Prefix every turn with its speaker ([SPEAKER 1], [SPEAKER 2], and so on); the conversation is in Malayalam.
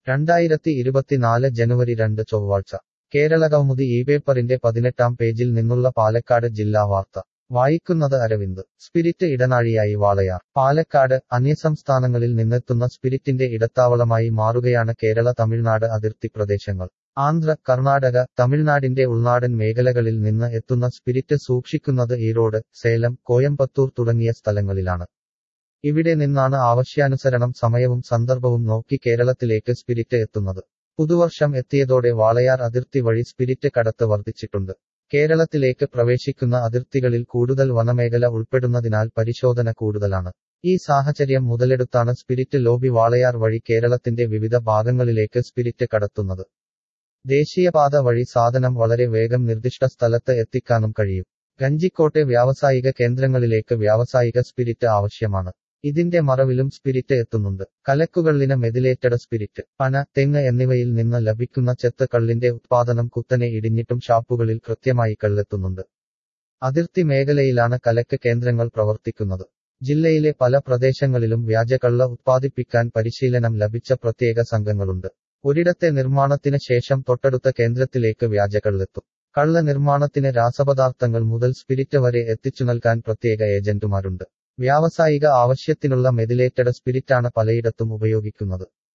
[SPEAKER 1] രണ്ടായിരത്തി ഇരുപത്തിനാല് ജനുവരി രണ്ട് ചൊവ്വാഴ്ച കേരളകൗമുദി ഈ പേപ്പറിന്റെ പതിനെട്ടാം പേജിൽ നിന്നുള്ള പാലക്കാട് ജില്ലാ വാർത്ത വായിക്കുന്നത് അരവിന്ദ് സ്പിരിറ്റ് ഇടനാഴിയായി വാളയാർ പാലക്കാട് അന്യസംസ്ഥാനങ്ങളിൽ നിന്നെത്തുന്ന സ്പിരിറ്റിന്റെ ഇടത്താവളമായി മാറുകയാണ് കേരള തമിഴ്നാട് അതിർത്തി പ്രദേശങ്ങൾ ആന്ധ്ര കർണാടക തമിഴ്നാടിന്റെ ഉൾനാടൻ മേഖലകളിൽ നിന്ന് എത്തുന്ന സ്പിരിറ്റ് സൂക്ഷിക്കുന്നത് ഈറോഡ് സേലം കോയമ്പത്തൂർ തുടങ്ങിയ സ്ഥലങ്ങളിലാണ് ഇവിടെ നിന്നാണ് ആവശ്യാനുസരണം സമയവും സന്ദർഭവും നോക്കി കേരളത്തിലേക്ക് സ്പിരിറ്റ് എത്തുന്നത് പുതുവർഷം എത്തിയതോടെ വാളയാർ അതിർത്തി വഴി സ്പിരിറ്റ് കടത്ത് വർദ്ധിച്ചിട്ടുണ്ട് കേരളത്തിലേക്ക് പ്രവേശിക്കുന്ന അതിർത്തികളിൽ കൂടുതൽ വനമേഖല ഉൾപ്പെടുന്നതിനാൽ പരിശോധന കൂടുതലാണ് ഈ സാഹചര്യം മുതലെടുത്താണ് സ്പിരിറ്റ് ലോബി വാളയാർ വഴി കേരളത്തിന്റെ വിവിധ ഭാഗങ്ങളിലേക്ക് സ്പിരിറ്റ് കടത്തുന്നത് ദേശീയപാത വഴി സാധനം വളരെ വേഗം നിർദ്ദിഷ്ട സ്ഥലത്ത് എത്തിക്കാനും കഴിയും ഗഞ്ചിക്കോട്ടെ വ്യാവസായിക കേന്ദ്രങ്ങളിലേക്ക് വ്യാവസായിക സ്പിരിറ്റ് ആവശ്യമാണ് ഇതിന്റെ മറവിലും സ്പിരിറ്റ് എത്തുന്നുണ്ട് കലക്കുകള്ളിന് മെതിലേറ്റഡ് സ്പിരിറ്റ് പന തെങ്ങ് എന്നിവയിൽ നിന്ന് ലഭിക്കുന്ന ചെത്ത് കള്ളിന്റെ ഉത്പാദനം കുത്തനെ ഇടിഞ്ഞിട്ടും ഷാപ്പുകളിൽ കൃത്യമായി കള്ളെത്തുന്നുണ്ട് അതിർത്തി മേഖലയിലാണ് കലക്ക് കേന്ദ്രങ്ങൾ പ്രവർത്തിക്കുന്നത് ജില്ലയിലെ പല പ്രദേശങ്ങളിലും വ്യാജകള്ള ഉത്പാദിപ്പിക്കാൻ പരിശീലനം ലഭിച്ച പ്രത്യേക സംഘങ്ങളുണ്ട് ഒരിടത്തെ നിർമ്മാണത്തിന് ശേഷം തൊട്ടടുത്ത കേന്ദ്രത്തിലേക്ക് വ്യാജകള്ളെത്തും കള്ള നിർമ്മാണത്തിന് രാസപദാർത്ഥങ്ങൾ മുതൽ സ്പിരിറ്റ് വരെ എത്തിച്ചു നൽകാൻ പ്രത്യേക ഏജന്റുമാരുണ്ട് വ്യാവസായിക ആവശ്യത്തിനുള്ള മെതിലേറ്റഡ് സ്പിരിറ്റാണ് പലയിടത്തും ഉപയോഗിക്കുന്നത്